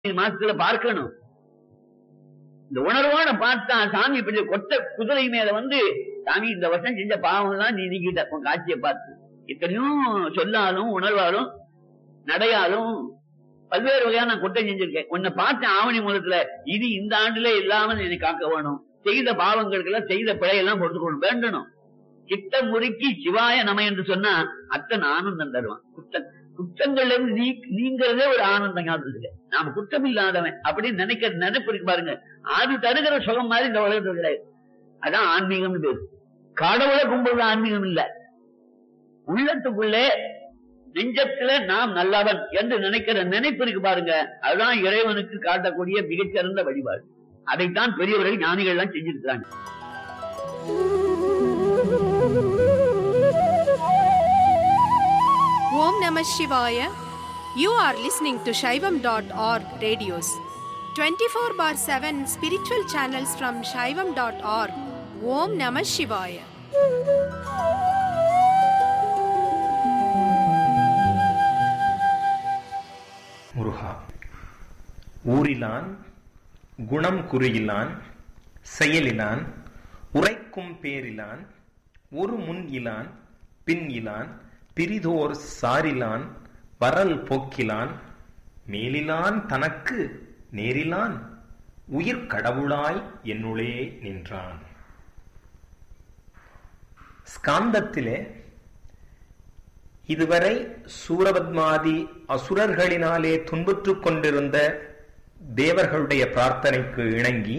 மாசத்துல பார்க்கணும் இந்த உணர்வோட பார்த்தா சாமி இப்படி கொட்ட குதிரை மேல வந்து சாமி இந்த வருஷம் செஞ்ச பாவம் எல்லாம் நீ நீக்கிட்ட உன் காட்சியை பார்த்து இத்தனையும் சொல்லாலும் உணர்வாலும் நடையாலும் பல்வேறு வகையான நான் குற்றம் செஞ்சிருக்கேன் உன்னை பார்த்தேன் ஆவணி மூலத்துல இது இந்த ஆண்டுல இல்லாமல் என்னை காக்க வேணும் செய்த பாவங்களுக்கு எல்லாம் செய்த பிழையெல்லாம் பொறுத்துக்கணும் வேண்டணும் கிட்ட முறுக்கி சிவாய நம என்று சொன்னா அத்தனை ஆனந்தம் தருவான் குற்றம் குற்றங்கள்ல இருந்து நீ நீங்கிறதே ஒரு ஆனந்தம் ஞாபகத்துக்கு நாம குற்றம் இல்லாதவன் அப்படின்னு நினைக்கிற நினைப்பு இருக்கு பாருங்க அது தருகிற சுகம் மாதிரி இந்த உலகத்துல கிடையாது அதான் ஆன்மீகம்னு பேரு கடவுளை கும்பிடுறது ஆன்மீகம் இல்ல உள்ளத்துக்குள்ளே நெஞ்சத்துல நாம் நல்லவன் என்று நினைக்கிற நினைப்பு இருக்கு பாருங்க அதுதான் இறைவனுக்கு காட்டக்கூடிய மிகச்சிறந்த வழிபாடு அதைத்தான் பெரியவர்கள் ஞானிகள் எல்லாம் செஞ்சிருக்கிறாங்க Om Namah Shivaya. You are listening to Shaivam.org radios. 24 bar 7 spiritual channels from Shaivam.org. Om Namah Shivaya. முருகா ஊரிலான் குணம் குறியிலான் செயலிலான் உரைக்கும் பேரிலான் ஒரு முன் இலான் பின் இலான் பிரிதோர் சாரிலான் வரல் போக்கிலான் மேலிலான் தனக்கு நேரிலான் உயிர் கடவுளாய் என்னுளே நின்றான் ஸ்காந்தத்திலே இதுவரை சூரபத்மாதி அசுரர்களினாலே துன்புற்றுக் கொண்டிருந்த தேவர்களுடைய பிரார்த்தனைக்கு இணங்கி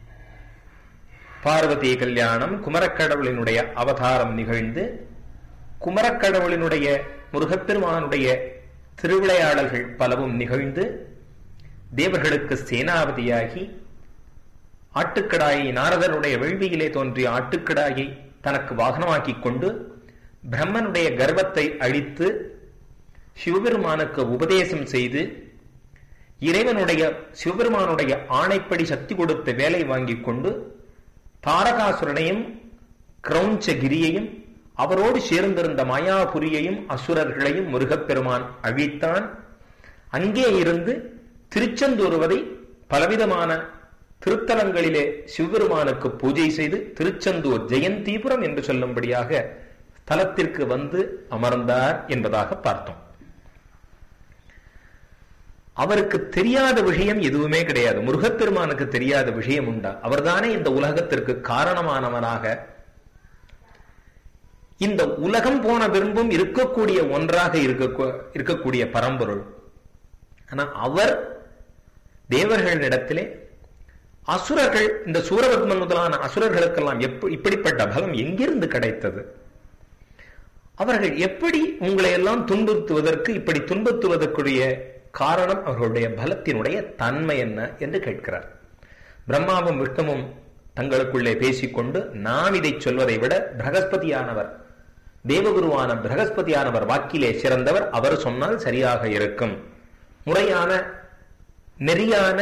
பார்வதி கல்யாணம் குமரக்கடவுளினுடைய அவதாரம் நிகழ்ந்து குமரக்கடவுளினுடைய முருகப்பெருமானுடைய திருவிளையாடல்கள் பலவும் நிகழ்ந்து தேவர்களுக்கு சேனாபதியாகி ஆட்டுக்கடாயை நாரதனுடைய வேள்வியிலே தோன்றிய ஆட்டுக்கடாயை தனக்கு வாகனமாக்கிக் கொண்டு பிரம்மனுடைய கர்வத்தை அழித்து சிவபெருமானுக்கு உபதேசம் செய்து இறைவனுடைய சிவபெருமானுடைய ஆணைப்படி சக்தி கொடுத்த வேலை வாங்கிக் கொண்டு தாரகாசுரனையும் கிரௌஞ்சகிரியையும் அவரோடு சேர்ந்திருந்த மாயாபுரியையும் அசுரர்களையும் முருகப்பெருமான் அழித்தான் அங்கே இருந்து திருச்செந்தூர்வதை பலவிதமான திருத்தலங்களிலே சிவபெருமானுக்கு பூஜை செய்து திருச்செந்தூர் ஜெயந்தீபுரம் என்று சொல்லும்படியாக தலத்திற்கு வந்து அமர்ந்தார் என்பதாக பார்த்தோம் அவருக்கு தெரியாத விஷயம் எதுவுமே கிடையாது முருகப்பெருமானுக்கு தெரியாத விஷயம் உண்டா அவர்தானே இந்த உலகத்திற்கு காரணமானவனாக இந்த உலகம் போன விரும்பும் இருக்கக்கூடிய ஒன்றாக இருக்க இருக்கக்கூடிய பரம்பொருள் ஆனா அவர் தேவர்களிடத்திலே அசுரர்கள் இந்த சூரபத்மன் முதலான அசுரர்களுக்கெல்லாம் எப்படி இப்படிப்பட்ட பலம் எங்கிருந்து கிடைத்தது அவர்கள் எப்படி உங்களை எல்லாம் துன்புறுத்துவதற்கு இப்படி துன்புறுத்துவதற்குரிய காரணம் அவர்களுடைய பலத்தினுடைய தன்மை என்ன என்று கேட்கிறார் பிரம்மாவும் விஷ்ணுவும் தங்களுக்குள்ளே பேசிக்கொண்டு நாம் இதை சொல்வதை விட பிரகஸ்பதியானவர் தேவகுருவான பிரகஸ்பதியானவர் வாக்கிலே சிறந்தவர் அவர் சொன்னால் சரியாக இருக்கும் முறையான நெறியான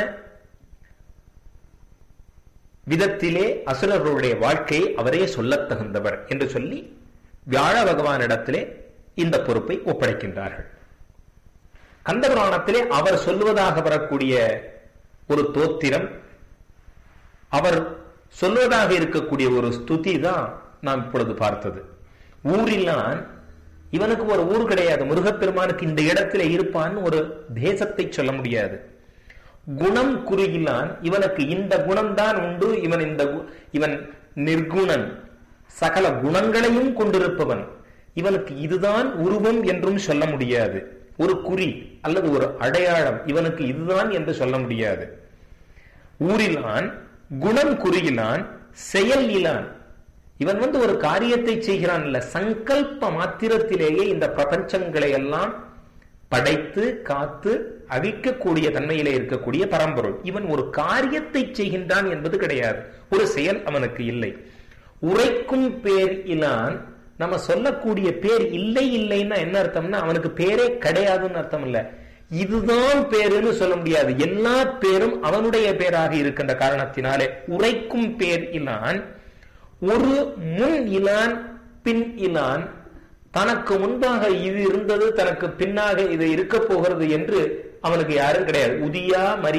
விதத்திலே அசுரர்களுடைய வாழ்க்கையை அவரே சொல்லத் தகுந்தவர் என்று சொல்லி வியாழ பகவானிடத்திலே இந்த பொறுப்பை ஒப்படைக்கின்றார்கள் கந்தபுராணத்திலே அவர் சொல்லுவதாக வரக்கூடிய ஒரு தோத்திரம் அவர் சொல்வதாக இருக்கக்கூடிய ஒரு ஸ்துதி தான் நாம் இப்பொழுது பார்த்தது ஊரிலான் இவனுக்கு ஒரு ஊர் கிடையாது முருகப்பெருமானுக்கு இந்த இடத்துல இருப்பான்னு ஒரு தேசத்தை சொல்ல முடியாது குணம் குறுகிலான் இவனுக்கு இந்த குணம்தான் உண்டு இவன் இந்த இவன் நிர்குணன் சகல குணங்களையும் கொண்டிருப்பவன் இவனுக்கு இதுதான் உருவம் என்றும் சொல்ல முடியாது ஒரு குறி அல்லது ஒரு அடையாளம் இவனுக்கு இதுதான் என்று சொல்ல முடியாது ஊரிலான் குணம் குறியிலான் செயல் இலான் இவன் வந்து ஒரு காரியத்தை செய்கிறான் இல்ல சங்கல்ப மாத்திரத்திலேயே இந்த பிரபஞ்சங்களை எல்லாம் படைத்து காத்து அழிக்கக்கூடிய தன்மையிலே இருக்கக்கூடிய பரம்பொருள் இவன் ஒரு காரியத்தை செய்கின்றான் என்பது கிடையாது ஒரு செயல் அவனுக்கு இல்லை உரைக்கும் பேர் இலான் நம்ம சொல்லக்கூடிய பேர் இல்லை இல்லைன்னா என்ன அர்த்தம்னா அவனுக்கு பேரே கிடையாதுன்னு அர்த்தம் இல்ல இதுதான் பேருன்னு சொல்ல முடியாது எல்லா பேரும் அவனுடைய பேராக இருக்கின்ற காரணத்தினாலே உரைக்கும் பேர் இலான் ஒரு முன் இலான் பின் இலான் தனக்கு முன்பாக இது இருந்தது தனக்கு பின்னாக இது இருக்க போகிறது என்று அவனுக்கு யாரும் கிடையாது உதியா மரி